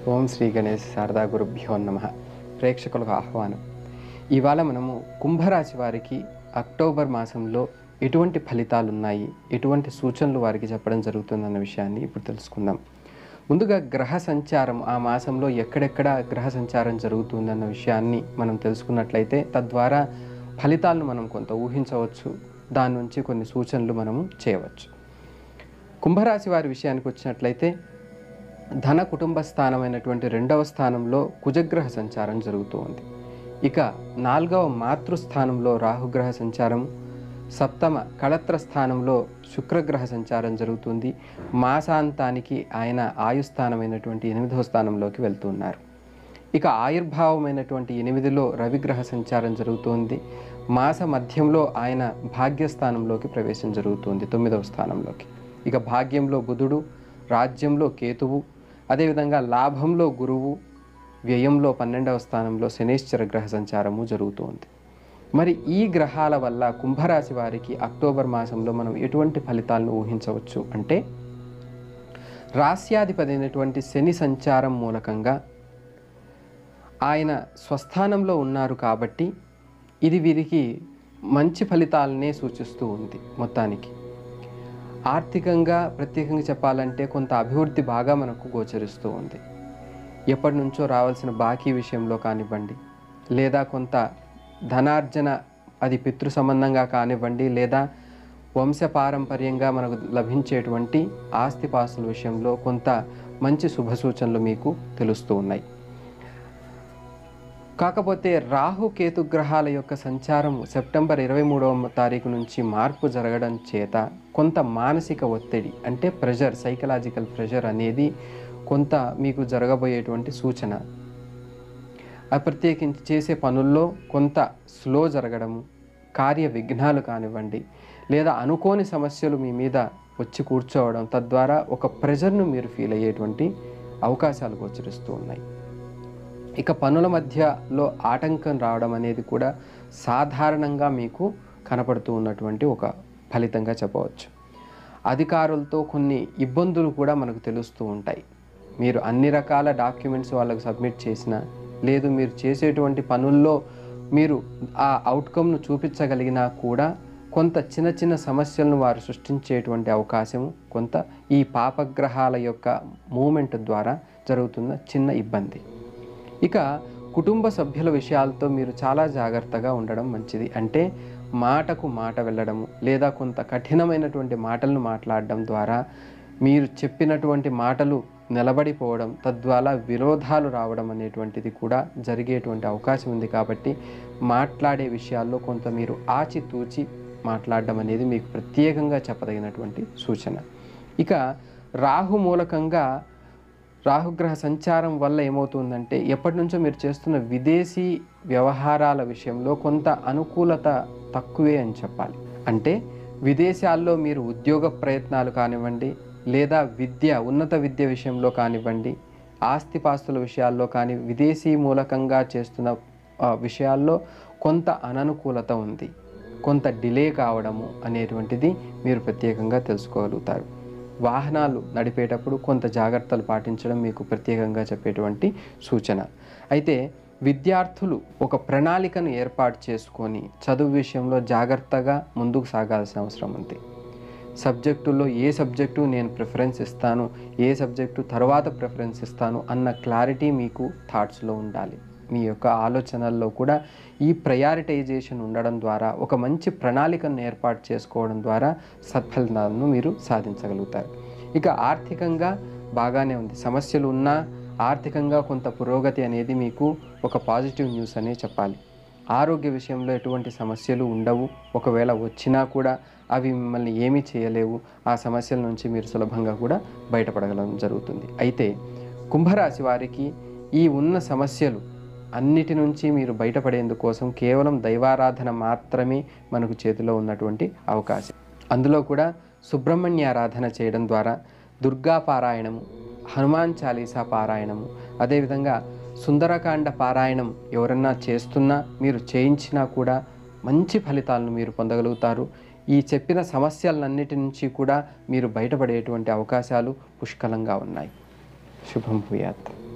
ఓం శ్రీ గణేష్ శారదా గురుభ్యో నమ ప్రేక్షకులకు ఆహ్వానం ఇవాళ మనము కుంభరాశి వారికి అక్టోబర్ మాసంలో ఎటువంటి ఫలితాలు ఉన్నాయి ఎటువంటి సూచనలు వారికి చెప్పడం జరుగుతుందన్న విషయాన్ని ఇప్పుడు తెలుసుకుందాం ముందుగా గ్రహ సంచారం ఆ మాసంలో ఎక్కడెక్కడ గ్రహ సంచారం జరుగుతుందన్న విషయాన్ని మనం తెలుసుకున్నట్లయితే తద్వారా ఫలితాలను మనం కొంత ఊహించవచ్చు దాని నుంచి కొన్ని సూచనలు మనము చేయవచ్చు కుంభరాశి వారి విషయానికి వచ్చినట్లయితే ధన కుటుంబ స్థానమైనటువంటి రెండవ స్థానంలో కుజగ్రహ సంచారం జరుగుతూ ఉంది ఇక నాలుగవ మాతృస్థానంలో రాహుగ్రహ సంచారం సప్తమ కళత్ర స్థానంలో శుక్రగ్రహ సంచారం జరుగుతుంది మాసాంతానికి ఆయన ఆయుస్థానమైనటువంటి ఎనిమిదవ స్థానంలోకి వెళ్తున్నారు ఇక ఆయుర్భావమైనటువంటి ఎనిమిదిలో రవిగ్రహ సంచారం జరుగుతుంది మాస మధ్యంలో ఆయన భాగ్యస్థానంలోకి ప్రవేశం జరుగుతుంది తొమ్మిదవ స్థానంలోకి ఇక భాగ్యంలో బుధుడు రాజ్యంలో కేతువు అదేవిధంగా లాభంలో గురువు వ్యయంలో పన్నెండవ స్థానంలో శనేశ్వర గ్రహ సంచారము జరుగుతుంది మరి ఈ గ్రహాల వల్ల కుంభరాశి వారికి అక్టోబర్ మాసంలో మనం ఎటువంటి ఫలితాలను ఊహించవచ్చు అంటే రాస్యాధిపతి అయినటువంటి శని సంచారం మూలకంగా ఆయన స్వస్థానంలో ఉన్నారు కాబట్టి ఇది వీరికి మంచి ఫలితాలనే సూచిస్తూ ఉంది మొత్తానికి ఆర్థికంగా ప్రత్యేకంగా చెప్పాలంటే కొంత అభివృద్ధి బాగా మనకు గోచరిస్తూ ఉంది ఎప్పటి నుంచో రావాల్సిన బాకీ విషయంలో కానివ్వండి లేదా కొంత ధనార్జన అది పితృ సంబంధంగా కానివ్వండి లేదా వంశపారంపర్యంగా మనకు లభించేటువంటి ఆస్తిపాస్తుల విషయంలో కొంత మంచి శుభ సూచనలు మీకు తెలుస్తూ ఉన్నాయి కాకపోతే రాహు కేతు గ్రహాల యొక్క సంచారం సెప్టెంబర్ ఇరవై మూడవ తారీఖు నుంచి మార్పు జరగడం చేత కొంత మానసిక ఒత్తిడి అంటే ప్రెషర్ సైకలాజికల్ ప్రెషర్ అనేది కొంత మీకు జరగబోయేటువంటి సూచన ఆ ప్రత్యేకించి చేసే పనుల్లో కొంత స్లో జరగడము కార్య విఘ్నాలు కానివ్వండి లేదా అనుకోని సమస్యలు మీ మీద వచ్చి కూర్చోవడం తద్వారా ఒక ప్రెషర్ను మీరు ఫీల్ అయ్యేటువంటి అవకాశాలు గోచరిస్తూ ఉన్నాయి ఇక పనుల మధ్యలో ఆటంకం రావడం అనేది కూడా సాధారణంగా మీకు కనపడుతూ ఉన్నటువంటి ఒక ఫలితంగా చెప్పవచ్చు అధికారులతో కొన్ని ఇబ్బందులు కూడా మనకు తెలుస్తూ ఉంటాయి మీరు అన్ని రకాల డాక్యుమెంట్స్ వాళ్ళకు సబ్మిట్ చేసినా లేదు మీరు చేసేటువంటి పనుల్లో మీరు ఆ అవుట్కమ్ను చూపించగలిగినా కూడా కొంత చిన్న చిన్న సమస్యలను వారు సృష్టించేటువంటి అవకాశము కొంత ఈ పాపగ్రహాల యొక్క మూమెంట్ ద్వారా జరుగుతున్న చిన్న ఇబ్బంది ఇక కుటుంబ సభ్యుల విషయాలతో మీరు చాలా జాగ్రత్తగా ఉండడం మంచిది అంటే మాటకు మాట వెళ్ళడము లేదా కొంత కఠినమైనటువంటి మాటలను మాట్లాడడం ద్వారా మీరు చెప్పినటువంటి మాటలు నిలబడిపోవడం తద్వారా విరోధాలు రావడం అనేటువంటిది కూడా జరిగేటువంటి అవకాశం ఉంది కాబట్టి మాట్లాడే విషయాల్లో కొంత మీరు ఆచితూచి మాట్లాడడం అనేది మీకు ప్రత్యేకంగా చెప్పదగినటువంటి సూచన ఇక రాహు మూలకంగా రాహుగ్రహ సంచారం వల్ల ఏమవుతుందంటే ఎప్పటి నుంచో మీరు చేస్తున్న విదేశీ వ్యవహారాల విషయంలో కొంత అనుకూలత తక్కువే అని చెప్పాలి అంటే విదేశాల్లో మీరు ఉద్యోగ ప్రయత్నాలు కానివ్వండి లేదా విద్య ఉన్నత విద్య విషయంలో కానివ్వండి ఆస్తిపాస్తుల విషయాల్లో కానీ విదేశీ మూలకంగా చేస్తున్న ఆ, విషయాల్లో కొంత అననుకూలత ఉంది కొంత డిలే కావడము అనేటువంటిది మీరు ప్రత్యేకంగా తెలుసుకోగలుగుతారు వాహనాలు నడిపేటప్పుడు కొంత జాగ్రత్తలు పాటించడం మీకు ప్రత్యేకంగా చెప్పేటువంటి సూచన అయితే విద్యార్థులు ఒక ప్రణాళికను ఏర్పాటు చేసుకొని చదువు విషయంలో జాగ్రత్తగా ముందుకు సాగాల్సిన అవసరం ఉంది సబ్జెక్టుల్లో ఏ సబ్జెక్టు నేను ప్రిఫరెన్స్ ఇస్తాను ఏ సబ్జెక్టు తర్వాత ప్రిఫరెన్స్ ఇస్తాను అన్న క్లారిటీ మీకు థాట్స్లో ఉండాలి మీ యొక్క ఆలోచనల్లో కూడా ఈ ప్రయారిటైజేషన్ ఉండడం ద్వారా ఒక మంచి ప్రణాళికను ఏర్పాటు చేసుకోవడం ద్వారా సత్ఫలితాలను మీరు సాధించగలుగుతారు ఇక ఆర్థికంగా బాగానే ఉంది సమస్యలు ఉన్నా ఆర్థికంగా కొంత పురోగతి అనేది మీకు ఒక పాజిటివ్ న్యూస్ అనే చెప్పాలి ఆరోగ్య విషయంలో ఎటువంటి సమస్యలు ఉండవు ఒకవేళ వచ్చినా కూడా అవి మిమ్మల్ని ఏమీ చేయలేవు ఆ సమస్యల నుంచి మీరు సులభంగా కూడా బయటపడగలం జరుగుతుంది అయితే కుంభరాశి వారికి ఈ ఉన్న సమస్యలు అన్నిటి నుంచి మీరు బయటపడేందుకోసం కేవలం దైవారాధన మాత్రమే మనకు చేతిలో ఉన్నటువంటి అవకాశం అందులో కూడా సుబ్రహ్మణ్య ఆరాధన చేయడం ద్వారా దుర్గా పారాయణము హనుమాన్ చాలీసా పారాయణము అదేవిధంగా సుందరకాండ పారాయణం ఎవరన్నా చేస్తున్నా మీరు చేయించినా కూడా మంచి ఫలితాలను మీరు పొందగలుగుతారు ఈ చెప్పిన సమస్యలన్నిటి నుంచి కూడా మీరు బయటపడేటువంటి అవకాశాలు పుష్కలంగా ఉన్నాయి శుభం భూయాత్